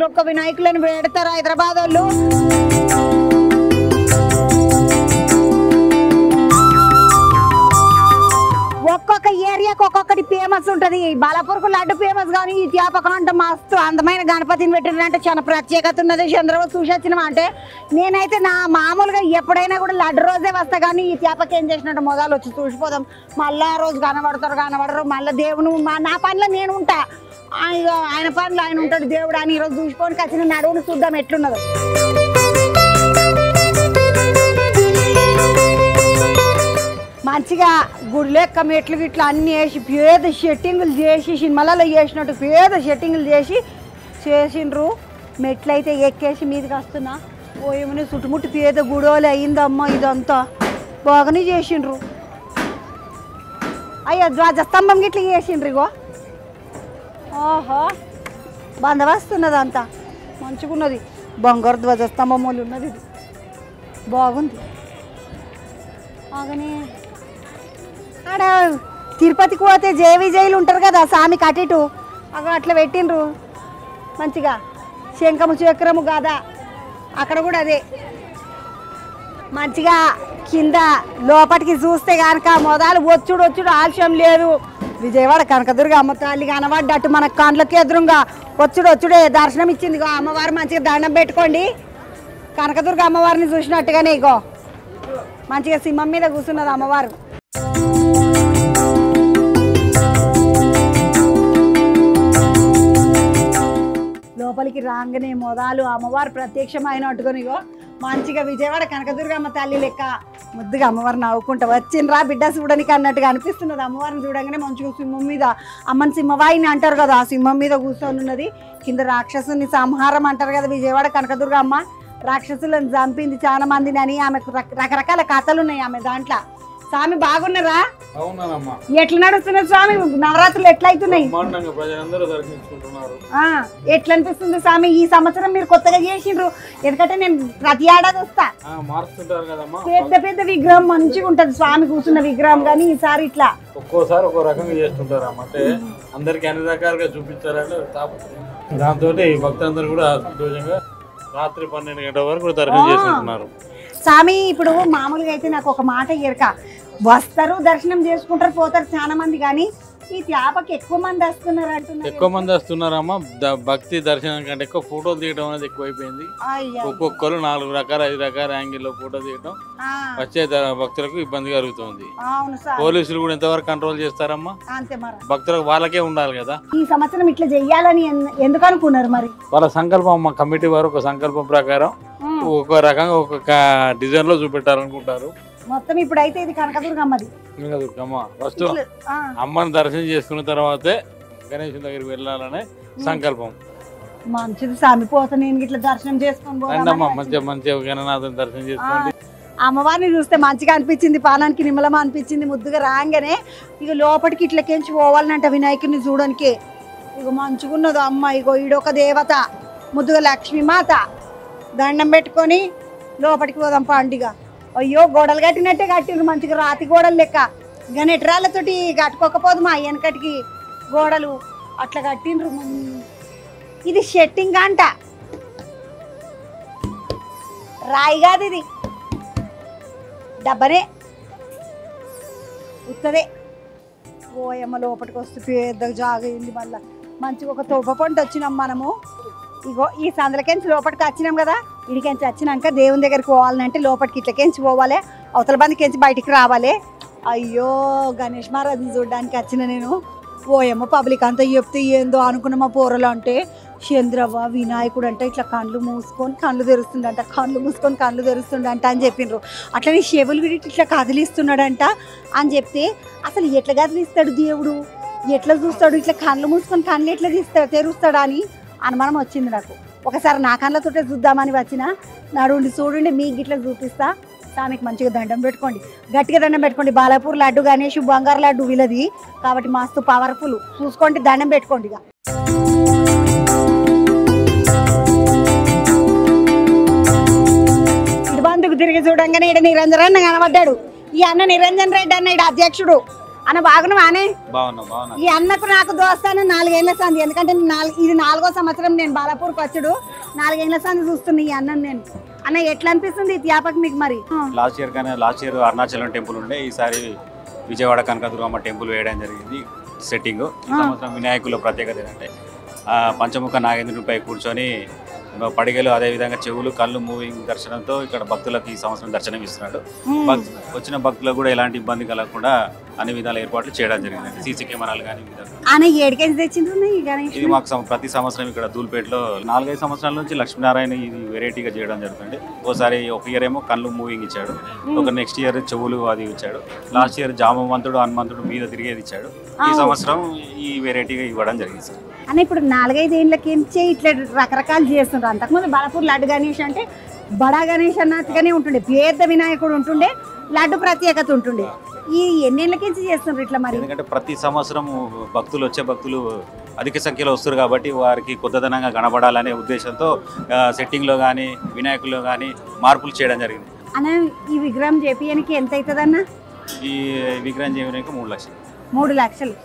ఒక్క వినాయకులను పెడతారు హైదరాబాద్ వాళ్ళు ఒక్కొక్క ఏరియాకి ఒక్కొక్కటి ఫేమస్ ఉంటది బాలాపూర్కు లడ్డు ఫేమస్ కానీ ఈ త్యాపకం అంటే మస్తు అందమైన గణపతిని పెట్టినంటే చాలా ప్రత్యేకత ఉన్నది చంద్రబాబు చూసి వచ్చినాం అంటే నేనైతే నా మామూలుగా ఎప్పుడైనా కూడా లడ్డు రోజే వస్తా కానీ ఈ త్యాపకి ఏం చేసినట్టు మొదలు వచ్చి చూసిపోదాం మళ్ళా ఆ రోజు కనబడతారు కనబడరు మళ్ళీ దేవుని మా నా పనిలో నేను ఉంటా ఆయన ఆయన పనిలో ఆయన ఉంటాడు దేవుడు అని ఈరోజు చూసిపోనికి వచ్చిన నడువును చూద్దాం ఎట్లున్నదో మంచిగా గుడి లెక్క మెట్లు గిట్ల అన్ని వేసి పేద సెట్టింగులు చేసి సినిమాలలో చేసినట్టు పేద సెట్టింగులు చేసి చేసిండ్రు మెట్లు అయితే ఎక్కేసి మీదకి వస్తున్నా ఓ ఏమైనా చుట్టుముట్టు పేద గుడోలు అయిందమ్మా ఇదంతా బాగానే చేసిండ్రు అయ్యో ధ్వజస్తంభం గిట్ల చేసిండ్రు ఇగో ఓహో బందవస్తున్నది అంతా మంచిగున్నది బంగారు ధ్వజస్తంభం వాళ్ళు ఉన్నది ఇది బాగుంది బాగానే ఆడ తిరుపతికి పోతే జయ విజయులు ఉంటారు కదా స్వామి కటిటు అక్కడ అట్లా పెట్టిండ్రు మంచిగా శంఖము చక్రము గద అక్కడ కూడా అదే మంచిగా కింద లోపలికి చూస్తే కనుక మొదలు వచ్చుడు వచ్చుడు ఆలస్యం లేదు విజయవాడ కనకదుర్గ అమ్మ తల్లి కనబడ్డట్టు మన కండ్లకి ఎదురుగా వచ్చుడు వచ్చుడే దర్శనం ఇచ్చింది ఇగో అమ్మవారు మంచిగా దండం పెట్టుకోండి కనకదుర్గ అమ్మవారిని చూసినట్టుగానే ఇగో మంచిగా సింహం మీద కూర్చున్నది అమ్మవారు లోపలికి రాగానే మొదలు అమ్మవారు ప్రత్యక్షమైనట్టుకొని ఇగో మంచిగా విజయవాడ కనకదుర్గమ్మ తల్లి లెక్క ముద్దుగా అమ్మవారిని నవ్వుకుంటా వచ్చిండ్రా బిడ్డ చూడనికి అన్నట్టుగా అనిపిస్తున్నది అమ్మవారిని చూడంగానే మంచిగా సింహం మీద అమ్మని సింహవాయిని అంటారు కదా ఆ సింహం మీద కూర్చొని ఉన్నది కింద రాక్షసుని సంహారం అంటారు కదా విజయవాడ కనకదుర్గ అమ్మ రాక్షసులను చంపింది చాలా మందిని అని ఆమెకు రక- రకరకాల కథలు ఉన్నాయి ఆమె దాంట్లో స్వామి బాగున్నారా అవునానమ్మా ఎట్లా నడుస్తున్నారు స్వామి నవరాత్రులు ఎట్లా అవుతున్నాయి బ్రహ్మాండంగా ప్రజలందరూ దర్శించుకుంటున్నారు ఆ, ఎట్లా అనిపిస్తుంది స్వామి ఈ సంవత్సరం మీరు కొత్తగా చేసిండ్రు ఎందుకంటే నేను ప్రతి ఏడాది వస్తా ఆ, మారుస్తుంటారు కదమ్మా పెద్ద పెద్ద విగ్రహం మంచిగా ఉంటది స్వామి కూర్చున్న విగ్రహం కానీ ఈసారి ఇట్లా ఒక్కోసారి ఒక్కో రకంగా చేస్తుంటారు అమ్మ అంటే అందరికి అన్ని రకాలుగా చూపించాలంటే తాపత్రయం దాంతో భక్తులందరూ కూడా సంతోషంగా రాత్రి పన్నెండు గంటల వరకు కూడా దర్శనం చేసుకుంటున్నారు స్వామి ఇప్పుడు మామూలుగా అయితే నాకు ఒక మాట ఎరక వస్తారు దర్శనం చేసుకుంటారు పోతారు చాలా మంది కానీ ఈ త్యాపకి ఎక్కువ మంది వస్తున్నారు అంటున్నారు ఎక్కువ మంది వస్తున్నారమ్మా ద- భక్తి దర్శనం కంటే ఎక్కువ ఫోటోలు తీయడం అనేది ఎక్కువైపోయింది అయ్యో. ఒక్కొక్కరు నాలుగు రకాల ఐదు రకాల యాంగిల్లో ఫోటో తీయడం ఆ, వచ్చే ద- భక్తులకు ఇబ్బంది కలుగుతుంది అవును సార్ పోలీసులు కూడా ఎంతవరకు కంట్రోల్ చేస్తారమ్మా అంతే మరి భక్తులకు వాళ్ళకే ఉండాలి కదా ఈ సంవత్సరం ఇట్లా చెయ్యాలని ఎన్- ఎందుకు అనుకున్నారు మరి వాళ్ళ సంకల్పం మా కమిటీ వారు ఒక సంకల్పం ప్రకారం ఉమ్. ఒక్కొక్క రకంగా ఒక్కొక్క డిజైన్ లో చూపెట్టాలనుకుంటారు మొత్తం ఇప్పుడైతే ఇది కనకదుర్గమ్మది ఇంకా దుర్గమ్మ ఫస్ట్ ఇట్లా, ఆ, అమ్మని దర్శనం చేసుకున్న తర్వాతే గణేష్ దగ్గరికి వెళ్ళాలనే సంకల్పం మంచిది స్వామి పోతా నేను ఇట్లా దర్శనం చేసుకొని రండి అమ్మ పోదామని మంచిగా మంచిగా గణనాథుని దర్శనం ఆ, చేసుకోండి అమ్మవారిని చూస్తే మంచిగా అనిపించింది పానానికి నిమ్మలమా అనిపించింది ముద్దుగా రాగానే ఇక లోపలికి ఇట్లకెంచి పోవాలనంట వినాయకుడిని చూడడానికి ఇక మంచిగున్నది అమ్మ ఇగో ఈడొక దేవత ముద్దుగా లక్ష్మీమాత దండం పెట్టుకొని లోపలికి పోదాం పండుగ అయ్యో గోడలు కట్టినట్టే కట్టిండ్రు మంచిగా రాతి గోడలు లెక్క గనెట్రాళ్ళతోటి కట్టుకోకపోదు మా వెనకటికి గోడలు అట్లా కట్టిండ్రు మన్- ఇది షెట్టింగ్ అంట రాయి కాదు ఇది డబ్బనే ఉత్తదే ఓయమ్మ లోపలికి వస్తే పెద్దగా జాగయింది మళ్ళా మంచిగా ఒక తోప పంట వచ్చినాం మనము ఇగో ఈ సందులకెంచి లోపలికి వచ్చినాం కదా ఇడికెంచి వచ్చినాక దేవుని దగ్గరికి పోవాలంటే లోపలికి ఇట్లకెంచి పోవాలి అవతల బందికెంచి బయటికి రావాలి అయ్యో గణేష్ మహారాజుని చూడడానికి వచ్చిన నేను ఓయమ్మ పబ్లిక్ అంతా చెప్తే ఏందో అనుకున్న మా పోరలు అంటే చంద్రవ్వ వినాయకుడు అంటే ఇట్లా కళ్ళు మూసుకొని కళ్ళు తెరుస్తుండంట కళ్ళు మూసుకొని కళ్ళు తెరుస్తుండంట అని చెప్పిండ్రు అట్లనే చెవులు కూడా ఇట్లా కదిలిస్తున్నాడంట అని చెప్తే అసలు ఎట్లా కదిలిస్తాడు దేవుడు ఎట్లా చూస్తాడు ఇట్లా కళ్ళు మూసుకొని కళ్ళు ఎట్లా తీస్తాడు తెరుస్తాడా అని అనుమానం వచ్చింది నాకు ఒకసారి నా కళ్ళతోటే చూద్దామని వచ్చిన నడుండి చూడండి మీకు ఇట్లా చూపిస్తా స్వామికి మంచిగా దండం పెట్టుకోండి గట్టిగా దండం పెట్టుకోండి బాలాపూర్ లడ్డు గణేష్ బంగారు లడ్డు వీళ్ళది కాబట్టి మస్తు పవర్ఫుల్ చూసుకోండి దండం పెట్టుకోండి ఇక ఇటు బంధుకు తిరిగి చూడంగానే ఇడ నిరంజన్ అన్న కనబడ్డాడు ఈ అన్న నిరంజన్ రెడ్డి అన్న ఇడు అధ్యక్షుడు అన్న బాగున్నావానే బాగున్నా బాగున్నా ఈ అన్నకు నాకు దోస్తాను నాలుగేళ్ల సంది ఎందుకంటే నాలుగు ఇది నాలుగో సంవత్సరం నేను బాలాపూర్కి వచ్చుడు నాలుగేళ్ల సంది చూస్తున్నా ఈ అన్నను నేను అన్న ఎట్లా అనిపిస్తుంది ఈ త్యాపక్ మీకు మరి లాస్ట్ ఇయర్ కానీ లాస్ట్ ఇయర్ అరుణాచలం టెంపుల్ ఉండే ఈసారి విజయవాడ కనకదుర్గమ్మ టెంపుల్ వేయడం జరిగింది సెట్టింగ్ ఈ సంవత్సరం వినాయకుల ప్రత్యేకత ఏంటంటే ఆ, పంచముఖ నాగేంద్రునిపై కూర్చొని పడిగలు అదేవిధంగా చెవులు కళ్ళు మూవింగ్ దర్శనంతో ఇక్కడ భక్తులకు ఈ సంవత్సరం దర్శనం ఇస్తున్నాడు భక్- వచ్చిన భక్తులకు కూడా ఎలాంటి ఇబ్బంది కలగకుండా అన్ని విధాల ఏర్పాట్లు చేయడం జరిగింది సీసీ కెమెరాలు కానీ ఈ విధంగా అన్న ఏడికేసి తెచ్చిండ్రు ఈ గణేష్ ఇది మాకు సం- ప్రతి సంవత్సరం ఇక్కడ దూల్పేటలో నాలుగైదు సంవత్సరాల నుంచి లక్ష్మీనారాయణ ఇది వెరైటీగా చేయడం జరుగుతుంది ఓసారి ఒక ఇయర్ ఏమో కళ్ళు మూవింగ్ ఇచ్చాడు ఒక నెక్స్ట్ ఇయర్ చెవులు అది ఇచ్చాడు లాస్ట్ ఇయర్ జామవంతుడు హనుమంతుడు మీద తిరిగేది ఇచ్చాడు ఈ సంవత్సరం ఈ వెరైటీగా ఇవ్వడం జరిగింది సార్ అన్న ఇప్పుడు నాలుగైదు ఏళ్ళకి ఏంచే ఇట్లా రకరకాలు చేస్తుండ్రు అంతకుముందు బాలపూర్ లడ్డు గణేష్ అంటే బడా గణేష్ అన్నట్టుగానే ఉంటుండే పేద వినాయకుడు ఉంటుండే లడ్డు ప్రత్యేకత ఉంటుండే ఈ ఎన్నేళ్ళకించి చేస్తుండ్రు ఇట్లా మరి ఎందుకంటే ప్రతి సంవత్సరం భక్తులు వచ్చే భక్తులు అధిక సంఖ్యలో వస్తారు కాబట్టి వారికి కొత్తదనంగా కనబడాలనే ఉద్దేశంతో ఆ, సెట్టింగ్లో కానీ వినాయకుల్లో కానీ మార్పులు చేయడం జరిగింది అన్న ఈ విగ్రహం చేపియడానికి ఎంత అవుతుందన్న ఈ విగ్రహం చేయడానికి మూడు లక్షలు మూడు లక్షలు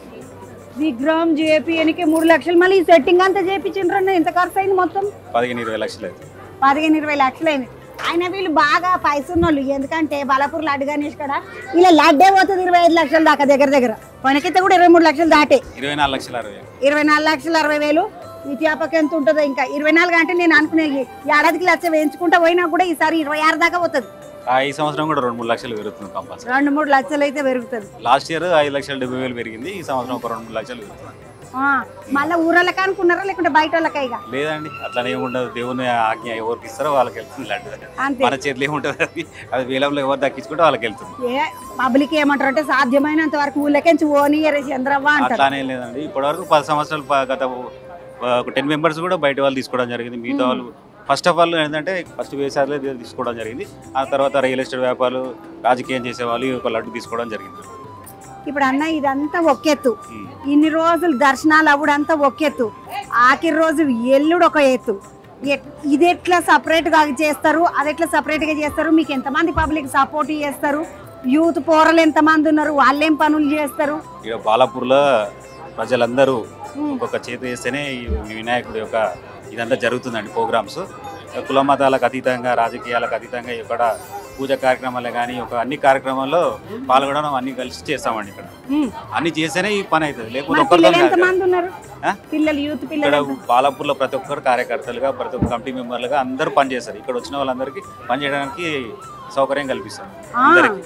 విగ్రహం చేపియడానికి మూడు లక్షలు మళ్ళీ ఈ సెట్టింగ్ అంతా చేపించిండ్రు అన్న ఎంత ఖర్చు అయింది మొత్తం పదిహేను ఇరవై లక్షలు అవుతుంది పదిహేను ఇరవై లక్షలు అయింది ఆయన వీళ్ళు బాగా పైసున్నోళ్ళు ఎందుకంటే బాలాపూర్ లడ్డు గణేష్ కూడా ఇలా లడ్డే పోతుంది ఇరవై ఐదు లక్షల దాకా దగ్గర దగ్గర కొనకైతే కూడా ఇరవై మూడు లక్షలు దాటే ఇరవై నాలుగు లక్షల అరవై వేలు. ఇరవై నాలుగు లక్షల అరవై వేలు ఈ త్యాపకి ఎంత ఉంటుందో ఇంకా ఇరవై నాలుగు అంటే నేను అనుకునే ఈ ఏడాదికి లక్ష వేయించుకుంటా పోయినా కూడా ఈసారి ఇరవై ఆరు దాకా పోతుంది ఆ ఈ సంవత్సరం కూడా రెండు మూడు లక్షలు పెరుగుతుంది కంపల్సరీ రెండు మూడు లక్షలు అయితే పెరుగుతుంది లాస్ట్ ఇయర్ ఐదు లక్షల డెబ్బై వేలు పెరిగింది ఈ సంవత్సరం ఒక రెండు మూడు లక్షలు పెరుగుతుంది ఆ, మళ్ళా ఊరళ్ళకి అనుకున్నారా లేకుంటే బయట వాళ్ళకా ఇక లేదండి అట్లనే ఏముండదు దేవుని ఆజ్ఞ ఎవరికి ఇస్తారో వాళ్ళకి వెళ్తుంది లడ్డు అంతే మన చేతిలో ఏముంటుంది అది అది వేలంలో ఎవరు దక్కించుకుంటే వాళ్ళకి వెళ్తుంది ఏ పబ్లిక్ ఏమంటారు అంటే సాధ్యమైనంత వరకు ఊళ్ళకించి ఓనియర్ చంద్రవ్వ అంటారు అట్లానే లేదండి ఇప్పటివరకు పది సంవత్సరాలు ప- గత ఆ, ఒక టెన్ మెంబర్స్ కూడా బయట వాళ్ళు తీసుకోవడం జరిగింది మిగతా వాళ్ళు ఫస్ట్ ఆఫ్ ఆల్ ఏంటంటే ఫస్ట్ వేసారులే తీసుకోవడం జరిగింది ఆ తర్వాత రియల్ ఎస్టేట్ వ్యాపారాలు రాజకీయం చేసేవాళ్ళు ఈ ఒక లడ్డు తీసుకోవడం జరిగింది ఇప్పుడు అన్న ఇదంతా ఒకెత్తు ఉమ్. ఇన్ని రోజులు దర్శనాలు అవ్వడంతా ఒకెత్తు ఆఖరి రోజు ఎల్లుడు ఒక ఎత్తు ఎట్- ఇది ఎట్లా సపరేట్గా చేస్తారు అది ఎట్లా సపరేట్గా చేస్తారు మీకు ఎంతమంది పబ్లిక్ సపోర్ట్ చేస్తారు యూత్ పోరలు ఎంతమంది ఉన్నారు వాళ్ళేం పనులు చేస్తారు ఇక బాలాపూర్లో ప్రజలందరూ ఉమ్. ఒక్కొక్క చేతి వేస్తేనే ఈ వినాయకుడి యొక్క ఇదంతా జరుగుతుందండి ప్రోగ్రామ్స్ కుల మతాలకు అతీతంగా రాజకీయాలకు అతీతంగా ఇక్కడ పూజ కార్యక్రమాలే కానీ ఒక అన్ని కార్యక్రమాల్లో పాల్గొనడం అన్ని కలిసి చేస్తామండి ఇక్కడ ఉమ్. అన్ని చేస్తేనే ఈ పని అవుతుంది లేకపోతే మరి ఒక్కరితో పిల్లలు ఎంతమంది ఉన్నారు ఆ? పిల్లలు యూత్ ఇక్కడ పిల్లలు ఎంత- బాలాపూర్లో ప్రతి ఒక్కరు కార్యకర్తలుగా ప్రతి ఒక్క కమిటీ మెంబర్లుగా అందరూ పనిచేస్తారు ఇక్కడ వచ్చిన వాళ్ళందరికీ పనిచేయడానికి సౌకర్యం కల్పిస్తాం ఆ. అందరికీ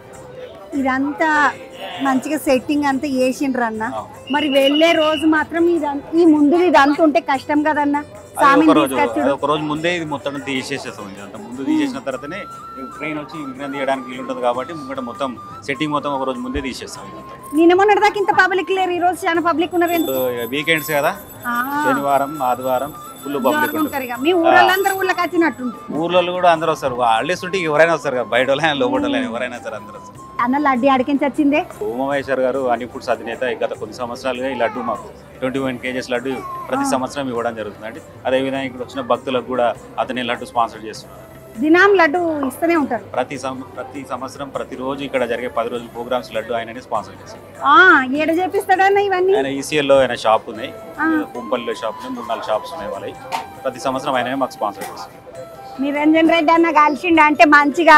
ఇదంతా మంచిగా సెట్టింగ్ అంతా వేసిండ్రు అన్న ఆ. మరి వెళ్ళే రోజు మాత్రం ఇదం- ఈ ముందు ఇదంతా ఉంటే కష్టం కదన్న అది స్వామిని ఒక రోజు తీసుకొచ్చుడు అది ఒక రోజు ముందే ఇది మొత్తం తీసేసేస్తాం ఇది అంత ముందు తీసేసిన తర్వాతనే ట్రైన్ వచ్చి విగ్రహం తీయడానికి వీలు ఉంటుంది కాబట్టి ముంగట మొత్తం సెట్టింగ్ మొత్తం ఒక రోజు ముందే తీసేస్తాం ఇదంతా. నిన్న మొన్నటి దాకా ఇంత పబ్లిక్ లేరు ఈ రోజు చాలా పబ్లిక్ ఉన్నారు ఎందుకు? ఇప్పుడు వీకెండ్స్ కదా ఆ, శనివారం ఆదివారం ఫుల్ పబ్లిక్ జోరుగా ఉంటుంది ఉంటారు ఇక. మీ ఊళ్ళందరూ ఊళ్ళకి వచ్చినట్టుంది ఊర్లలో కూడా అందరూ వస్తారు హాలిడేస్ ఉంటే ఎవరైనా వస్తారు కదా బయట వాళ్ళైనా లోపల వాళ్ళైనా ఎవరైనా సరే అందరూ వస్తారు అన్న లడ్డి అడిగించి వచ్చిందే ఉమామహేశ్వర్ గారు అన్ని ఫుడ్స్ అధినేత గత కొన్ని సంవత్సరాలుగా ఈ లడ్డు మాకు ట్వంటీ వన్ కేజెస్ లడ్డు ప్రతి సంవత్సరం ఇవ్వడం జరుగుతుంది అదేవిధంగా ఇక్కడ వచ్చిన భక్తులకు కూడా అతని లడ్డు స్పాన్సర్ చేస్తున్నారు దినాం లడ్డు ఇస్తూనే ఉంటారు ప్రతి సం- ప్రతి సంవత్సరం ప్రతిరోజు ఇక్కడ జరిగే పది రోజుల ప్రోగ్రామ్స్ లడ్డు ఆయననే స్పాన్సర్ చేస్తారు ఆ ఏడ చేపిస్తాడన్న ఇవన్నీ ఆయన ఈసీఎల్లో ఆయన షాప్ ఉన్నాయి ఆ. కుంపల్లిలో షాప్ ఉన్నాయి మూడు నాలుగు షాప్స్ ఉన్నాయి వాళ్ళవి ప్రతి సంవత్సరం ఆయననే మాకు స్పాన్సర్ చేస్తారు నిరంజన్ రెడ్డి అన్న కలిసిండు అంటే మంచిగా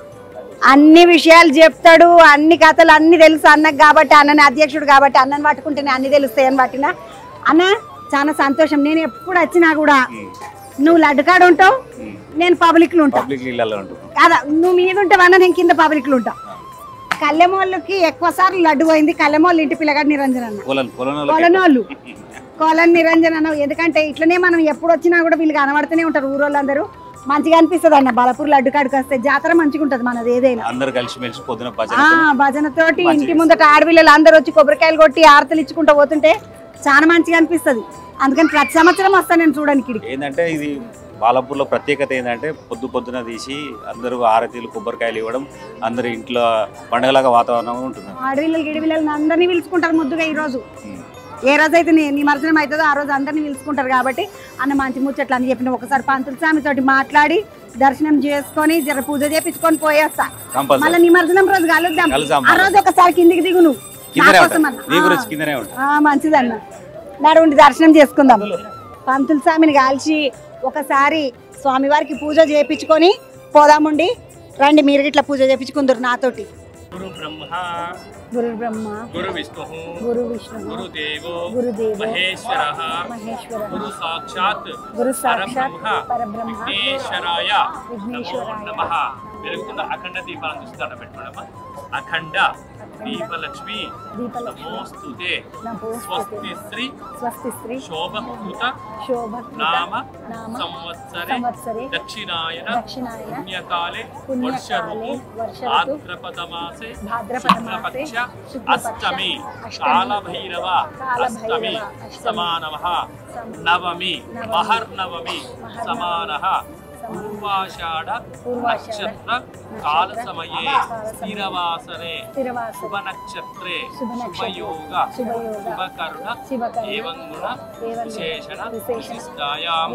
అన్ని విషయాలు చెప్తాడు అన్ని కథలు అన్ని తెలుసు అన్నకు కాబట్టి అన్నని అధ్యక్షుడు కాబట్టి అన్నని పట్టుకుంటేనే అన్ని తెలుస్తాయి అని పట్టిన అన్న చాలా సంతోషం నేను ఎప్పుడు వచ్చినా కూడా నువ్వు లడ్డుకాడు ఉంటావు నేను పబ్లిక్లో ఉంటా పబ్లిక్ ఇళ్ళల్లో ఉంటుంది కాదా నువ్వు మీద ఉంటావు అన్న నేను కింద పబ్లిక్లో ఉంటా కళ్ళెమోళ్ళకి ఎక్కువ సార్లు లడ్డు పోయింది కళ్ళెమోళ్ళు ఇంటి పిల్లగాడు నిరంజన్ అన్న పొలం పొలం కొలనోళ్ళు కొలన్ నిరంజన్ అన్న ఎందుకంటే ఇట్లనే మనం ఎప్పుడు వచ్చినా కూడా వీళ్ళు కనబడుతూనే ఉంటారు ఊరోళ్ళందరూ మంచిగా అనిపిస్తుంది అన్న బలపూర్ లడ్డు కాడికి వస్తే జాతర మంచిగా ఉంటుంది మనది ఏదైనా అందరు కలిసిమెలిసి పొద్దున ఆ భజన భజనతోటి మంచిగా ఇంటి ముందట ఆడపిల్లలు అందరూ వచ్చి కొబ్బరికాయలు కొట్టి ఆరతలు ఇచ్చుకుంటూ పోతుంటే చాలా మంచిగా అనిపిస్తుంది అందుకని ప్రతి సంవత్సరం వస్తాను నేను చూడడానికి ఇక్కడికి. ఏంటంటే ఇది బాలాపూర్లో ప్రత్యేకత ఏంటంటే పొద్దు పొద్దున తీసి అందరూ ఆరతీలు కొబ్బరికాయలు ఇవ్వడం అందరు ఇంట్లో పండగలాగా వాతావరణం ఉంటుంది ఆడపిల్లలు గిడిపిల్లలు అందరినీ పిలుచుకుంటారు ముద్దుగా ఈ రోజు ఉమ్. ఏ రోజు అయితే నీ నిమజ్జనం అవుతుందో ఆ రోజు అందరినీ పిలుచుకుంటారు కాబట్టి అన్న మంచి ముచ్చట్లు అని చెప్పిన ఒకసారి పంతుల స్వామి తోటి మాట్లాడి దర్శనం చేసుకొని జర పూజ చేపించుకొని పోయేస్తా కంపల్సరీ మళ్ళీ నిమజ్జనం రోజు కలుద్దాం కలుద్దాం ఆ రోజు ఒకసారి కిందికి దిగు నువ్వు కిందనే నా ఉంటుంది కోసం అన్న. నీ గురించి ఆ. కిందనే ఉంటుంది ఆ, మంచిదన్న నడుండి దర్శనం చేసుకుందాం పంతుల స్వామిని కాల్చి ఒకసారి స్వామివారికి పూజ చేయించుకొని పోదాముండి రండి మీరు ఇట్లా పూజ చేయించుకుందరు నాతోటి గురు బ్రహ్మ గురు బ్రహ్మ గురు విష్ణు గురు విష్ణు గురుదేవో గురుదేవ మహేశ్వర మహేశ్వర గురు సాక్షాత్ గురు సాక్షాత్ పరబ్రహ్మ పరబ్రహ్మ విఘ్నేశ్వరాయ విఘ్నేశ్వరాయ నమో నమ వెలుగుతున్న అఖండ దీపాలను చూస్తాను పెట్టుకోవడమా అఖండ దీపలక్ష్మి దీపలక్ష్మి నమోస్తుతే నమోస్తుతే. స్వస్తి శ్రీ స్వస్తి శ్రీ శోభకృత శోభకృత నామ నామ సంవత్సరే సంవత్సరే దక్షిణాయన దక్షిణాయన పుణ్యకాలే పుణ్యకాలే వర్షఋతు వర్ష ఋతు భాద్రపదమాసే భాద్రపదమాసే శుక్లపక్ష శుక్లపక్ష అష్టమి అష్టమి కాలభైరవ కాలభైరవ అష్టమి అష్టమి సమానవ సమ- నవమి నవమి మహర్నవమి మహర్నవమి సమాన సమానః పూర్వాషాఢ పూర్వాషాఢ నక్షత్ర కాల సమయే కాలసమయే స్థిరవాసరే స్థిరవాస శుభ నక్షత్రే శుభ నక్షత్రే శుభయోగ శుభయోగ శుభకరుణ శివకరుణ ఏవం గుణ ఏవం గుణ విశేషణ విశేషణ విశిష్టాయాం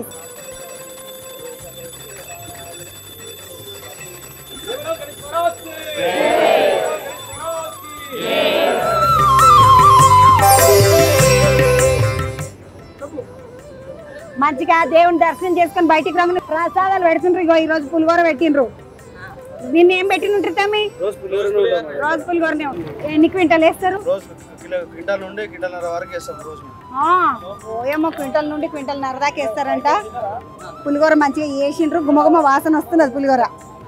మంచిగా దేవుని దర్శనం చేసుకొని బయటికి రాగానే ప్రసాదాలు పెడుతుండ్రు ఇగో ఈ రోజు పులిహోర పెట్టిండ్రు దీన్ని ఏం పెట్టినుంటారు తమ్మి రోజు పులిహోరనే ఉంటాం మేడం. రోజు పులిహోరనే ఎన్ని క్వింటాలు వేస్తారు రోజు కిలో క్వింటాల్ నుండి క్వింటాల్నర వరకు వేస్తాం రోజు ఆ, ఓయేమో క్వింటల్ నుండి క్వింటల్ నరదాకా వేస్తారంట పులిహోర మంచిగా వేసిండ్రు గుమగుమ వాసన వస్తున్నది పులిహోర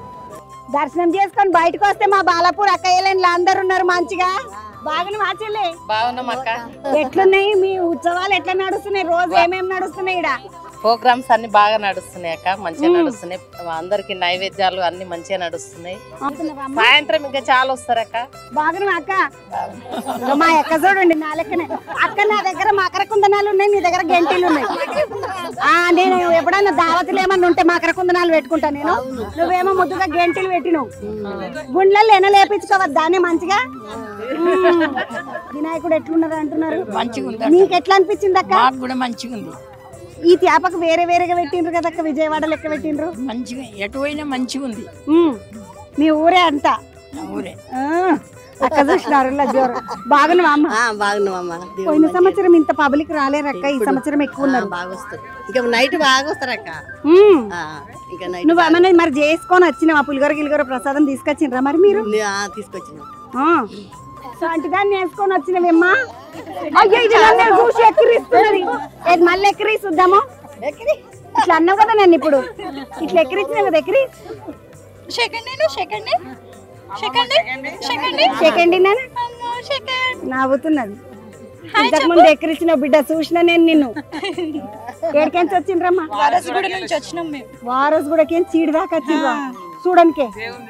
దర్శనం చేసుకొని బయటకు వస్తే మా బాలాపూర్ అక్కయ్యలేని అందరు ఉన్నారు మంచిగా బాగానే మార్చలే బాగున్నాం అక్క ఎట్లున్నాయి మీ ఉత్సవాలు ఎట్లా నడుస్తున్నాయి రోజు ఏమేమి నడుస్తున్నాయి ఇడ ప్రోగ్రామ్స్ అన్ని బాగా నడుస్తున్నాయి అక్క మంచిగా నడుస్తున్నాయి అందరికి నైవేద్యాలు అన్ని మంచిగా నడుస్తున్నాయి సాయంత్రం ఇంకా చాలా వస్తారు అక్క బాగానే అక్క ఇగో మా అక్క చూడండి నా లెక్కనే అక్క నా దగ్గర మకర కుందనాలు ఉన్నాయి నీ దగ్గర గంటీలు ఉన్నాయి ఆ నేను ఎప్పుడన్నా దావతులు ఏమన్నా ఉంటే మకర కుందనాలు పెట్టుకుంటా నేను నువ్వేమో ముద్దుగా గంటీలు పెట్టినావు గుండెల్లో ఎన లేపించుకోవద్దు దాన్ని మంచిగా మ్మ్. వినాయకుడు ఎట్లున్నారు అంటున్నారు మంచిగా నీకు ఎట్లా అనిపించింది అక్క నాకు కూడా మంచిగా ఉంది ఈ తేపకు వేరే వేరేగా పెట్టిండ్రు కదా అక్క విజయవాడ లెక్క పెట్టిండ్రు మంచిగా ఎటు పోయినా మంచిగా ఉంది మ్మ్. మీ ఊరే అంతా నా ఊరే ఆ, అక్క చూసినారు జోరు బాగున్నావా అమ్మ బాగున్నామమ్మా పోయిన సంవత్సరం ఇంత పబ్లిక్ రాలేరక్క ఈ సంవత్సరం ఎక్కువ ఉన్నారు బాగా వస్తారు ఇంకా నైట్ బాగా వస్తారక్క మ్మ్. ఆ, ఇంకా నైట్ నువ్వు ఏమన్నా మరి చేసుకొని వచ్చినావా పులిగోర గిలిగోర ప్రసాదం తీసుకొచ్చిండ్రా మరి మీరు తీసుకొచ్చినాం ఆ. సో అంటే దాన్ని వేసుకొని వచ్చినవేమ్మా అయ్యో ఇది నన్ను చూసి ఎక్కిరిస్తున్నది ఏది మళ్ళీ ఎక్కిరి చూద్దాము ఇట్లా అన్నావు కదా నన్ను ఇప్పుడు ఇట్లా ఎక్కిరించినావు కదా ఎక్కిరి second second second second second నవ్వుతున్నది ఇంతకు ముందు ఎక్కిరించిన బిడ్డ చూసిన నేను నిన్ను ఏడికెంచి వచ్చిండ్రమ్మా వారసుగూడ నుంచి వచ్చినాం మేము వారస్ కూడా కేం చీడి దాకా వచ్చిండ్రా చూడనికే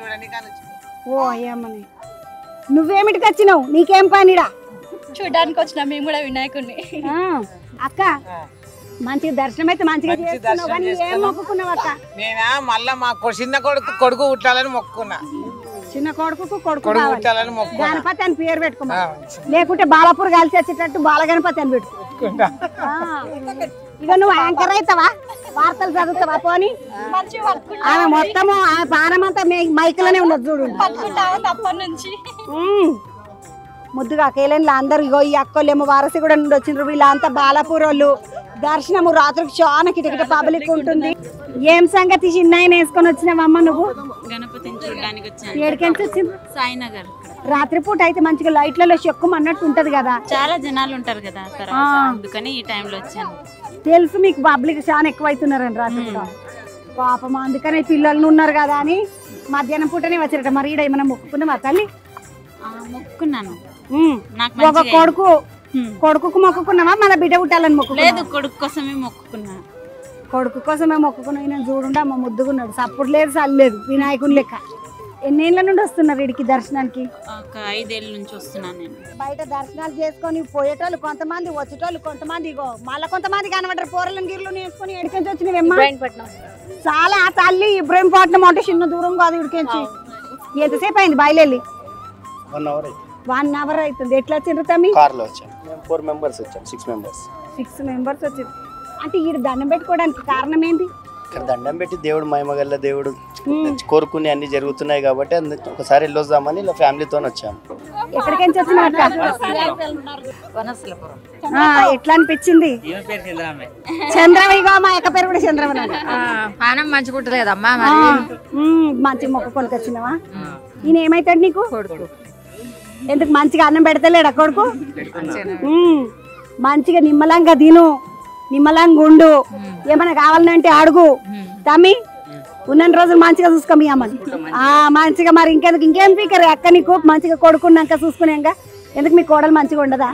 ఓ అయ్యమ్మని నువ్వేమిటికి వచ్చినావు నీకేం పనిడా చూడడానికి వచ్చినాం మేము కూడా వినాయకుడిని ఆ, అక్క మంచిగా దర్శనం అయితే మంచిగా చేసుకున్నావు కానీ ఏం మొక్కుకున్నావు అక్క నేనా మళ్ళా మా కొ- చిన్న కొడుకు కొడుకు పుట్టాలని మొక్కుకున్నా చిన్న కొడుకుకు కొడుకు కొడుకు కావాలి. పుట్టాలని మొక్కుకున్నా గణపతి అని పేరు పెట్టుకున్నా ఆ, లేకుంటే బాలాపూర్ కలిసి వచ్చేటట్టు బాలగణపతి అని పెట్టుకో మొక్కుకుంటా. ఆ. ఇక నువ్వు యాంకర్ అవుతావా వార్తలు చదువుతావా పోని ఆమె మొత్తము ఆ పానం అంతా మైకులోనే ఉన్నది చూడు అప్పటి నుంచి ఉమ్. ముద్దుగా కేలేన్లు అందరూ ఇగో ఈ అక్కోళ్ళేమో వారసి కూడా నుండి వచ్చిండ్రు వీళ్ళంతా బాలాపూర్ వాళ్ళు దర్శనము రాత్రికి చాలా కిటకిట పబ్లిక్ ఉంటుంది ఏం సంగతి చిన్నాయన వేసుకొని వచ్చినావమ్మ నువ్వు గణపతిని చూడడానికి వచ్చాను ఏడికెంచి వచ్చింది సాయినగర్ రాత్రిపూట అయితే మంచిగా లైట్లలో చెక్కు అన్నట్టు ఉంటది కదా చాలా జనాలు ఉంటారు కదా తర్వాత ఆ. అందుకని ఈ టైంలో వచ్చాను తెలుసు మీకు పబ్లిక్ చాలా ఎక్కువ అవుతున్నారని రాత్రి పూట పాపం అందుకనే పిల్లలు ఉన్నారు కదా అని మధ్యాహ్నం పూటనే వచ్చారట మరి ఈడ ఏమైనా మొక్కుకున్నావా తల్లి ఆ, మొక్కుకున్నాను ఉమ్. నాకు ఒక మంచిగా కొడుకు హ్మ్. కొడుకుకు మొక్కుకున్నావా మన బిడ్డ పుట్టాలని లేదు మొక్కుకున్నావా కొడుకు కోసమే మొక్కుకున్నా కొడుకు కోసమే మొక్కుకున్నా ఈయన చూడుండా అమ్మ ముద్దుగున్నాడు సప్పుడు లేదు చల్లలేదు వినాయకుని లెక్క ఎన్నేళ్ళ నుండి వస్తున్నారు వీడికి దర్శనానికి ఒక ఐదేళ్ళ నుంచి వస్తున్నాను నేను బయట దర్శనాలు చేసుకొని పోయేటోళ్ళు కొంతమంది వచ్చేటోళ్ళు కొంతమంది ఇగో మళ్ళీ కొంతమంది కనబడరు పోరలను గిర్లు నేర్చుకొని ఎడికెంచి వచ్చినవేమ్మా చాలా ఆ తల్లి ఇబ్రహీంపట్నం అంటే చిన్న దూరం కాదు ఇడికెంచి ఎంతసేపు అయింది బయలుదేరి వన్ అవర్ అయితే వన్ అవర్ అవుతుంది ఎట్లా వచ్చిండ్రు తమ్మి కార్లో వచ్చాం మేము ఫోర్ మెంబర్స్ వచ్చాం సిక్స్ మెంబర్స్ సిక్స్ మెంబర్స్ వచ్చింది అంటే ఈ దండం పెట్టుకోవడానికి కారణం ఏంటి ఇక్కడ దండం పెట్టి దేవుడు మహిమగల్ల దేవుడు కోరుకునే అన్ని జరుగుతున్నాయి కాబట్టి అందు- ఒకసారి వెళ్ళొద్దామని ఇలా ఫ్యామిలీతో వచ్చాము ఎక్కడికి నుంచి వచ్చినావు అక్క ఆ, ఎట్లా అనిపించింది చంద్రవిగా మా అక్క పేరు కూడా చంద్రవన పానం మంచిగా ఉంటలేదమ్మా మంచి మొక్క కొనుకొచ్చినావా ఈయన ఏమైతాడు నీకు కొడుకు ఎందుకు మంచిగా అన్నం పెడతలేడా కొడుకు ఉమ్, మంచిగా నిమ్మలంగా తిను నిమ్మలంగా ఉండు ఏమైనా కావాలంటే అడుగు తమ్మి ఉన్న రోజులు మంచిగా చూసుకో మీ అమ్మని ఆ మంచిగా మరి ఇంకెందుకు ఇంకేం పీకరు అక్క నీకు మంచిగా కొడుకున్నాక చూసుకునేగా ఎందుకు మీ కోడలు మంచిగా ఉండదా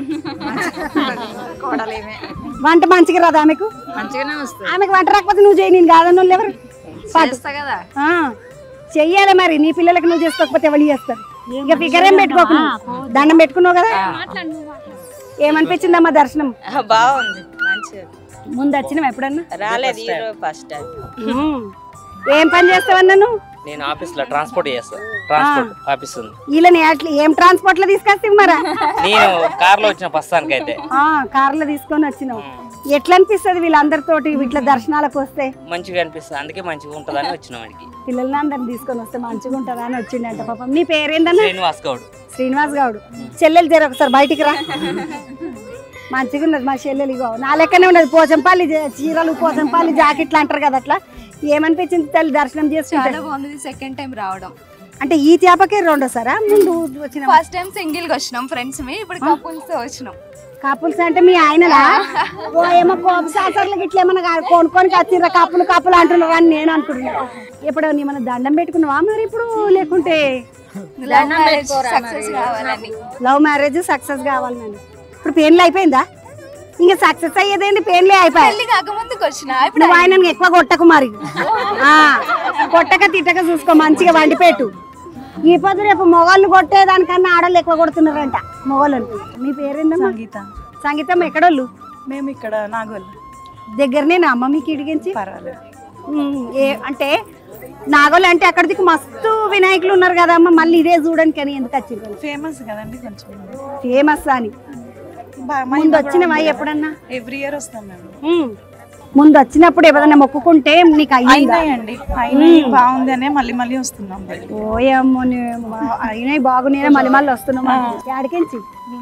వంట మంచిగా రాదా ఆమెకు మంచిగానే వస్తుంది ఆమెకు వంట రాకపోతే నువ్వు చేయి నేను కాదన్న వాళ్ళు ఎవరు పాటు. చేస్తా కదా ఆ, చెయ్యాలి మరి నీ పిల్లలకి నువ్వు చేసుకోకపోతే ఎవరు చేస్తారు ఇంకా ఫిగర్ ఏం పెట్టుకోకు నువ్వు. దండం పెట్టుకున్నావు కదా ఏమనిపించిందమ్మా దర్శనం బాగుంది మంచిగా ముందు వచ్చినావు ఎప్పుడన్నా రాలేదు ఈ రోజు ఫస్ట్ టైం ఉమ్. ఏం పని చేస్తావన్నా నువ్వు నేను ఆఫీస్ లో ట్రాన్స్పోర్ట్ చేస్తా ట్రాన్స్పోర్ట్ ఆఫీస్ ఉంది వీళ్ళని అట్లా ఏం ట్రాన్స్పోర్ట్ లో తీసుకొస్తావు మరా నేను కార్ లో వచ్చిన ప్రస్తుతానికి అయితే ఆ, కార్లో తీసుకొని వచ్చినావు ఎట్లా అనిపిస్తుంది వీళ్ళందరితోటి ఇట్లా దర్శనాలకు వస్తే మంచిగా అనిపిస్తుంది అందుకే మంచిగా ఉంటుందని వచ్చిన వాడికి పిల్లల్ని అందరిని తీసుకొని వస్తే మంచిగా ఉంటుందా అని వచ్చిండంట పాపం నీ పేరేందన్నా శ్రీనివాస్ గౌడ్ శ్రీనివాస్ గౌడ్ చెల్లెలు జర ఒకసారి బయటికి రా మంచిగా ఉన్నది మా చెల్లెలు ఇగో నా లెక్కనే ఉన్నది పోచంపల్లి జ- చీరలు పోచంపల్లి జాకెట్లు అంటారు కదా అట్లా ఏమనిపించింది తల్లి దర్శనం చేసుకుంటే చాలా బాగుంది సెకండ్ టైం రావడం అంటే ఈ చేపకే రెండోసారా ముందు వచ్చిన ఫస్ట్ టైం సింగిల్ గా వచ్చినాం ఫ్రెండ్స్ మీ ఇప్పుడు కపుల్స్ తో వచ్చినాం కపుల్స్ అంటే మీ ఆయనలా ఓ ఏమో కోప సాసర్లకి ఇట్లా ఏమన్నా కా- కొనుక్కొని వచ్చిర్రా కప్పులు కప్పులు అంటున్నారు అని నేను అనుకుంటున్నా ఇప్పుడు నీ మన దండం పెట్టుకున్నావా మరి ఇప్పుడు లేకుంటే సక్సెస్ కావాలని లవ్ మ్యారేజ్ సక్సెస్ కావాలని ఇప్పుడు పెళ్లి అయిపోయిందా ఇంకా సక్సెస్ అయ్యేదేంటి పెళ్లి అయిపోయాయి పెళ్లి కాకముందుకు వచ్చిన ఇప్పుడు నువ్వు ఆయనని ఎక్కువ కొట్టకు మరి ఆ, కొట్టక తిట్టక చూసుకో మంచిగా వండిపెట్టు ఈ పొద్దు రేపు మొగళ్ళు కొట్టేదానికన్నా ఆడవాళ్ళు ఎక్కువ కొడుతున్నారంట మొగళ్ళని మీ పేరేందమ్మా సంగీత సంగీతం ఎక్కడోళ్ళు మేము ఇక్కడ నాగోల్ దగ్గరనేనా అమ్మ మీకు ఇడిగించి పర్వాలేదు ఏ అంటే నాగోళ్ళు అంటే అక్కడికి మస్తు వినాయకులు ఉన్నారు కదా అమ్మ మళ్ళీ ఇదే చూడండి కానీ ఎందుకు వచ్చింది ఫేమస్ కదండి కొంచెం ఫేమస్ అని ముందు వచ్చినవా ఎప్పుడన్నా ఎవ్రీ ఇయర్ వస్తాం మేము ఉమ్. ముందు వచ్చినప్పుడు ఏదైనా మొక్కుకుంటే నీకు అయ్యిందా అయినాయండి అయినాయి బాగుంది అనే మళ్ళీ మళ్ళీ వస్తున్నాం ఓయమ్మో అయినాయి బాగున్నాయి మళ్ళీ మళ్ళీ వస్తున్నాం యాడికించి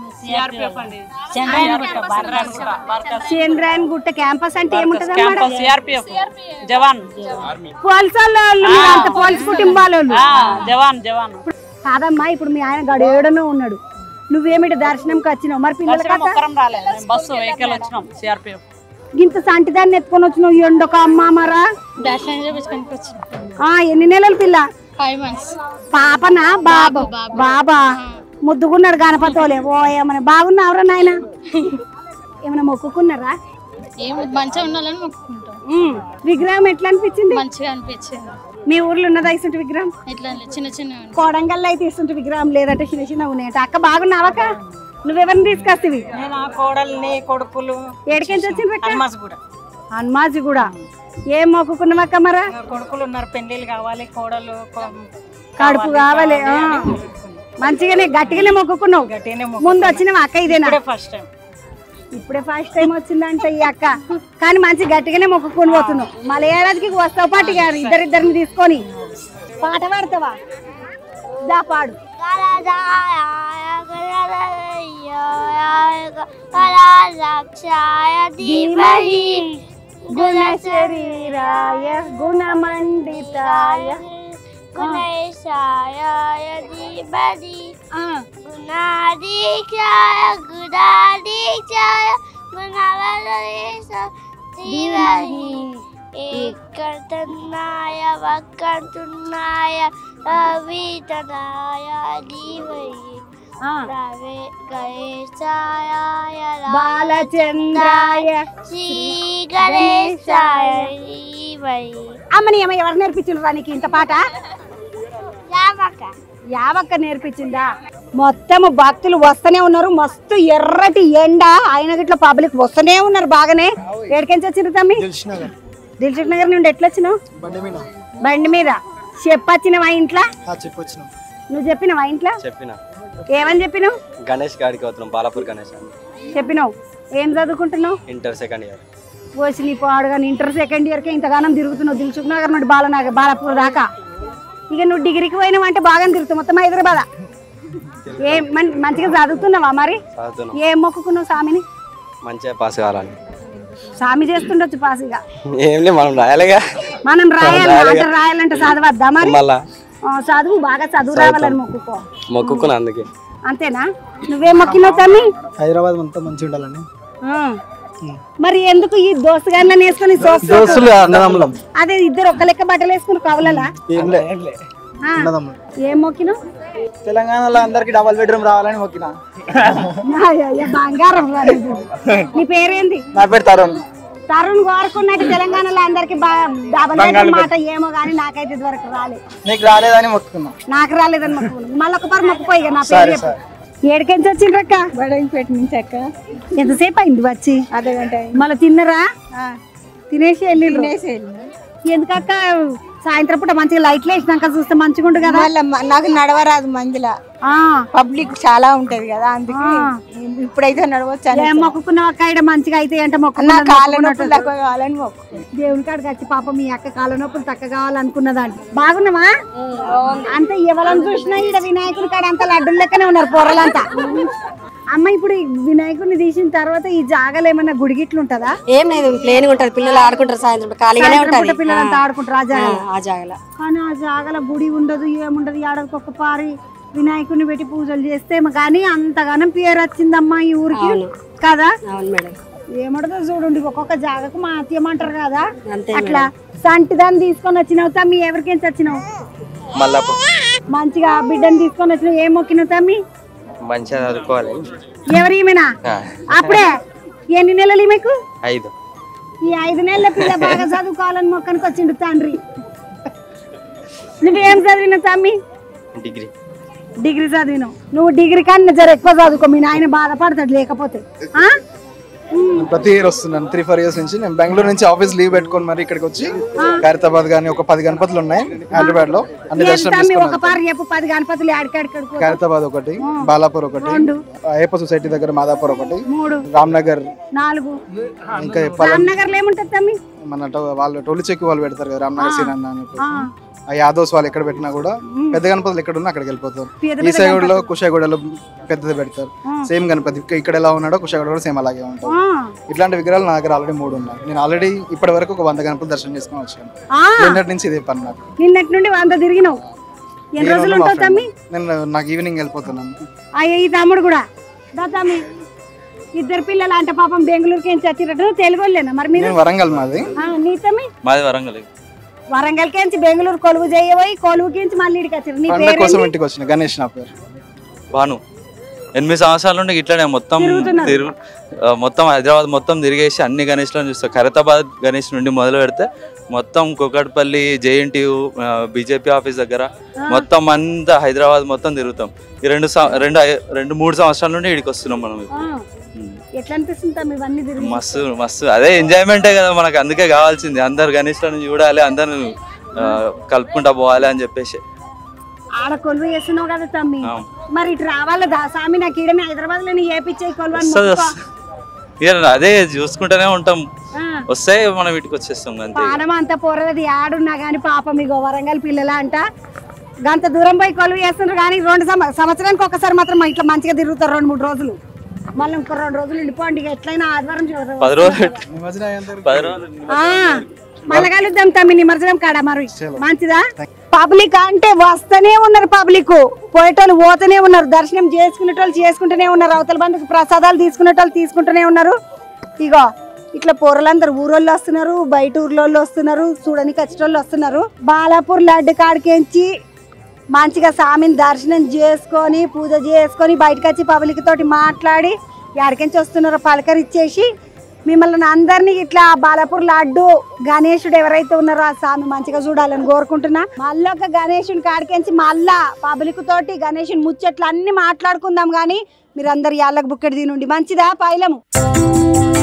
చంద్రాయన్ గుట్ట క్యాంపస్ అంటే ఏముంటది క్యాంపస్ సిఆర్పిఎఫ్ జవాన్ పోలీసు వాళ్ళు మీరు అంత పోలీసు కుటుంబాల వాళ్ళు. ఆ, జవాన్ జవాన్ కాదమ్మా ఇప్పుడు మీ ఆయన గడు ఏడనో ఉన్నాడు నువ్వేమిటి దర్శనంకి వచ్చినావు మరి పిల్లల దర్శనం కథ ఒక్కరం రాలేదు మేము బస్సు వెహికల్ వచ్చినాం సిఆర్పిఎఫ్ ఇంత సంటి దాన్ని ఎత్తుకొని వచ్చినావు ఎండొక అమ్మ మరా దర్శనం చేపించుకొని వచ్చిన ఆ ఎన్ని నెలల పిల్ల ఫైవ్ మంత్స్ పాపనా బాబు బాబా ముద్దుకున్నాడు గణపతోలే ఓ ఏమన్నా బాగున్నావురా నాయన ఏమైనా మొక్కుకున్నారా ఏం మంచిగా ఉండాలని మొక్కుకుంటాం ఉమ్. విగ్రహం ఎట్లా అనిపించింది మంచిగా అనిపించింది మీ ఊర్లో ఉన్నదా ఇస్తుంటే విగ్రహం ఇట్లా చిన్న చిన్న కోడంగల్లో అయితే ఇస్తుంటే విగ్రహం లేదంటే చిన్న చిన్న ఉన్నాయంట అక్క బాగున్నావక్క నువ్వెవరిని తీసుకొస్తావి నేను ఆ కోడల్ని కొడుకులు ఏడికెంచి వచ్చిండ్రు అక్క? హనుమాస్ కూడా హనుమాజీ కూడా ఏం మొక్కుకున్నావక్క మరా కొడుకులు ఉన్నారు పెళ్లిళ్ళు కావాలి కోడలు కొ- కడుపు కావాలి ఆ. మంచిగానే గట్టిగానే మొక్కుకున్నావు గట్టిగానే ముందు వచ్చిన అక్క ఇదేనా ఇప్పుడే ఫస్ట్ టైం ఇప్పుడే ఫస్ట్ టైం వచ్చిందంట ఈ అక్క కానీ మంచి గట్టిగానే మొక్కుకొని పోతున్నావు మళ్ళీ ఏడాదికి వస్తావు పాటు ఇక ఇద్దరిద్దరిని తీసుకొని పాట పాడతావా దా పాడు ధీమహి గుణశరీరాయ గుణమండితాయ గుణేశాయ ధీమహి ఆ. గుణాధీక్షాయ గుణాధీక్షాయ గుణవరేశ ధీమహి ఏకర్తనాయ వక్కంతున్నాయ అవితనాయ ధీమహి రవే గణేశాయ బాలచంద్రాయ శ్రీ గణేశాయ ధీమహి అమ్మని అమ్మ ఎవరు నేర్పించిండ్రు నీకు ఇంత పాట యావక యావక్క నేర్పించిందా మొత్తం భక్తులు వస్తూనే ఉన్నారు మస్తు ఎర్రటి ఎండ ఆయన గిట్ల పబ్లిక్ వస్తూనే ఉన్నారు బాగానే ఎక్కడికి వచ్చిండ్రు తమ్మి దిల్షునగర్ దిల్సుఖ్ నగర్ నుండి ఎట్లా వచ్చినావు బండి మీద బండి మీద చెప్పొచ్చినవా ఇంట్లో చెప్పొచ్చినాం నువ్వు చెప్పినవా ఇంట్లో చెప్పిన ఏమని చెప్పినావు గణేష్ గారికి అవుతున్నాం బాలాపూర్ గణేష్ అని చెప్పినావు ఏం చదువుకుంటున్నావు ఇంటర్ సెకండ్ ఇయర్ వచ్చి నీ పాడుగా ఇంటర్ సెకండ్ ఇయర్కే ఇంతగానం తిరుగుతున్నావు దిల్సుఖ్ నగర్ నుండి బాలనగర్ బాలాపూర్ దాకా ఇక నువ్వు డిగ్రీకి పోయినావు అంటే బాగా తిరుగుతావు మొత్తం హైదరాబాద్ ఏ మం- మంచిగా చదువుతున్నావా మరి చదువుతున్నాం ఏం మొక్కుకున్నావు స్వామిని మంచిగా పాస్ కావాలని స్వామి చేస్తుండొచ్చు పాస్ ఇక ఏం లేదు మనం రాయాలిగా మనం రాయాలి రాయాలిగా. అంటే రాయాలంటే చదవద్దా మరి మళ్ళా ఆ, చదువు బాగా చదువు రావాలని మొక్కుకో మొక్కుకున్నా అందుకే అంతేనా నువ్వేం మొక్కినావు తమ్మి హైదరాబాద్ మొత్తం మంచిగా ఉండాలని ఆ. మరి ఎందుకు ఈ దోస్తుగాళ్ళని వేసుకొని సోకు సోకు? దోస్తులు అన్నదమ్ములం అదే ఇద్దరు ఒక్క లెక్క బట్టలు వేసుకుని కవలలా ఏం లే ఆ. అన్నదమ్ములు ఏం మొక్కినావు తెలంగాణలో అందరికి డబల్ బెడ్రూమ్ రావాలని మొక్కిన అయ్యయ్య, బంగారం రా నువ్వు. నీ పేరేంది నా పేరు తరుణ్ తరుణ్ కోరుకున్నట్టు తెలంగాణలో అందరికి డబల్ బంగాళ మాట ఏమో గానీ నాకైతే ఇదివరకు రాలేదు నీకు రాలేదని మొక్కుకున్నా నాకు రాలేదని మొక్కుకున్నాను మళ్ళీ ఒక పరి మొక్కుపోయి ఇక నా సరే, పేరు చెప్పు ఏడికెంచి వచ్చిండ్రక్క బడంపేట నుంచి అక్క ఎంతసేపు అయింది వచ్చి అర్ధ గంట మళ్ళీ తిన్నరా తినేసి వెళ్ళి ఎందుకక్క సాయంత్రం పూట మంచిగా లైట్లు వేసినాక చూస్తే మంచిగా ఉండు కదా నాకు నడవరాదు మందిలా పబ్లిక్ చాలా ఉంటది కదా అందుకే ఇప్పుడైతే నడవచ్చు ఏం మొక్కుకున్నావు అక్క ఇక్కడ మంచిగా అయితే అంటే నా మొక్కుకున్నది కాళ్ళ మొక్కుకున్నట్టు. నొప్పులు తక్కువ కావాలని మొక్కు దేవుని కాడికి వచ్చి పాప మీ అక్క కాళ్ళ నొప్పులు తక్క కావాలనుకున్నదాంట బాగున్నావా అంత ఎవరని చూసినా ఈడ వినాయకుడి కాడ అంత లడ్డుల లెక్కనే ఉన్నారు పొరలంతా అమ్మ ఇప్పుడు ఈ వినాయకుడిని తీసిన తర్వాత ఈ జాగలు ఏమన్నా గుడిగిట్లు ఉంటదా ఏం లేదు ప్లేన్ ఉంటది పిల్లలు ఆడుకుంటారు సాయంత్రం ప్లేన్గానే సాయంత్రం పూట ఉంటది పిల్లలంతా ఆ. ఆడుకుంటారు ఆ జాగలో. ఆ, ఆ జాగల కానీ ఆ జాగల గుడి ఉండదు ఏముండదు ఏడాదికి ఒక పారి వినాయకుడిని పెట్టి పూజలు చేస్తే కానీ అంతగానం పేరు వచ్చిందమ్మా ఈ ఊరికి అవును. కదా అవును మేడం ఏమడదో చూడండి ఒక్కొక్క జాగకు మా అత్యమంటారు కదా అంతే అట్లా సంటి దాన్ని తీసుకొని వచ్చినావు తమ్మి ఎవరికేం వచ్చినావు మళ్ళా మంచిగా బిడ్డని తీసుకొని వచ్చినావు ఏం మొక్కినావు తమ్మి మంచిగా చదువుకోవాలి ఎవరు ఈమెనా ఆ, అప్పుడే ఎన్ని నెలలు ఈమెకు ఐదు ఈ ఐదు నెలల పిల్ల బాగా చదువుకోవాలని మొక్కనికి వచ్చిండు తండ్రి నువ్వేం చదివినావు తమ్మి డిగ్రీ డిగ్రీ చదివినావు నువ్వు డిగ్రీ కన్నా జర ఎక్కువ చదువుకో మీ నాయన బాధపడతాడు లేకపోతే ఆ? నేను ప్రతి ఇయర్ వస్తున్నాను త్రీ ఫోర్ ఇయర్స్ నుంచి నేను బెంగళూరు నుంచి ఆఫీస్ లీవ్ పెట్టుకొని మరి ఇక్కడికి వచ్చి ఖైరతాబాద్ కానీ ఒక పది గణపతులు ఉన్నాయి హైదరాబాద్ లో అన్ని ఏం దర్శనం తమ్మి ఒక చేసుకున్నాను పారు చెప్పు పది గణపతులు ఆడికాడికడుకో ఖైరతాబాద్ ఒకటి బాలాపూర్ ఒకటి రెండు. అయ్యప్ప సొసైటీ దగ్గర మాదాపూర్ ఒకటి మూడు రామ్నగర్ నాలుగు ఇంకా చెప్పాలంటే రామ్నగర్ లో ఏముంటది తమ్మి మన టో- వాళ్ళు టోలి చెక్కి వాళ్ళు పెడతారు కదా రామ్నగర్ సీనన్న అని చెప్పేసి. ఆ. ఆ యాదవ్స్ వాళ్ళు ఎక్కడ పెట్టినా కూడా పెద్ద గణపతులు ఎక్కడ ఉన్నా అక్కడికి వెళ్ళిపోతారు పెద్ద పెద్ద ఈసాగూడలో కుషాగూడలో పెద్దది పెడతారు ఆ. సేమ్ గణపతి ఇక్కడ- ఇక్కడ ఎలా ఉన్నాడో కుషాగూడ కూడా సేమ్ అలాగే ఉంటుంది ఆ. ఇట్లాంటి విగ్రహాలు నా దగ్గర ఆల్రెడీ మూడు ఉన్నాయి నేను ఆల్రెడీ ఇప్పటి వరకు ఒక వంద గణపతులు దర్శనం చేసుకుని వచ్చాను ఆ. నిన్నటి నుంచి ఇదే పని నాకు నిన్నటి నుండి వంద తిరిగినావు ఎన్ని ఈ రోజులు రోజు మా ఉంటావు తమ్మి friend. నేను నాకు ఈవినింగ్ వెళ్ళిపోతున్నాను అయ్యో ఈ తమ్ముడు కూడా దా తమ్మి ఇద్దరు పిల్లలు అంటే పాపం బెంగళూరుకి ఏం చచ్చినట్టు తెలుగు వాళ్ళేనా మరి మీరు నేను వరంగల్ మాది ఆ, నీ తమ్మి మాది వరంగల్ వరంగల్ కించి బెంగళూరు కొలువు చేయబోయి కొలువుకించి మళ్ళీ ఇడికి వచ్చారు నీ పండగ కోసం పేరు ఇంటికి వచ్చిన గణేష్ నా పేరు భాను ఎనిమిది సంవత్సరాల నుండి ఇట్లానే మొత్తం తిరుగుతున్నారు. తిరుగు ఆ, మొత్తం హైదరాబాద్ మొత్తం తిరిగేసి అన్ని గణేష్లను చూస్తాం ఖైరతాబాద్ గణేష్ నుండి మొదలు పెడితే మొత్తం కుకట్పల్లి జేఎన్టీయు బీజేపీ ఆఫీస్ దగ్గర మొత్తం అంతా హైదరాబాద్ మొత్తం తిరుగుతాం ఈ రెండు సం- రెండు ఐ- రెండు మూడు సంవత్సరాల నుండి ఇక్కడికి వస్తున్నాం మనం ఆ, ఎట్లా అనిపిస్తుంది తమ్మి ఇవన్నీ తిరిగి మస్తు మస్తు అదే ఎంజాయ్మెంటే కదా మనకు అందుకే కావాల్సింది అందరు గణేష్లను చూడాలి అందరు కలుపుకుంటా పోవాలి అని చెప్పేసి ఆడ కొలువు చేస్తున్నావు కదా తమ్మి ఆ. మరి ఇటు రావాలి దా స్వామి నాకు ఈడని హైదరాబాద్ లో ఏపిచ్చే కొలువు అని వస్తుంది మొక్కుకో. వస్తుంది ఇక అదే చూసుకుంటూనే ఉంటాం ఆ. వస్తే మనం వీటికి వచ్చేస్తాం అంతే పానం అంతా పొరది ఆడున్నా కానీ పాపం మీకు వరంగల్ పిల్లల అంట గంత దూరం పోయి కొలువు చేస్తున్నారు కానీ రెండు సంవ- సంవత్సరానికి ఒకసారి మాత్రం ఇట్లా మంచిగా తిరుగుతారు రెండు మూడు రోజులు మళ్ళీ ఇంకో రెండు రోజులు ఉండిపోండి ఇక ఎట్లయినా ఆదివారం చూడరు. పది రోజులు పది రోజులు ఆ, మళ్ళా కలుద్దాం తమ్మి నిమజ్జనం కాడ మరి మంచిదా పబ్లిక్ అంటే వస్తూనే ఉన్నారు పబ్లిక్ పోయేటోళ్ళు పోతూనే ఉన్నారు దర్శనం చేసుకునేటోళ్ళు చేసుకుంటూనే ఉన్నారు అవతల బంధుకు ప్రసాదాలు తీసుకునేటోళ్ళు తీసుకుంటూనే ఉన్నారు ఇగో ఇట్లా పొరలందరూ ఊరోళ్ళు వస్తున్నారు బయట ఊర్లోళ్ళు వస్తున్నారు చూడడానికి వచ్చేటోళ్ళు వస్తున్నారు బాలాపూర్ లడ్డు కాడికించి మంచిగా స్వామిని దర్శనం చేసుకొని పూజ చేసుకొని బయటకు వచ్చి పబ్లిక్ తోటి మాట్లాడి ఎక్కడికించి వస్తున్నారో పలకరిచ్చేసి మిమ్మల్ని అందరినీ ఇట్లా బాలాపూర్ లడ్డు గణేశుడు ఎవరైతే ఉన్నారో ఆ స్వామి మంచిగా చూడాలని కోరుకుంటున్నా మళ్ళీ ఒక గణేశుని కాడికించి మళ్ళా పబ్లిక్ తోటి గణేశుని ముచ్చట్లు అన్ని మాట్లాడుకుందాం కానీ మీరు అందరు యాళ్ళకు బుక్కడి తినుండి మంచిదా పైలము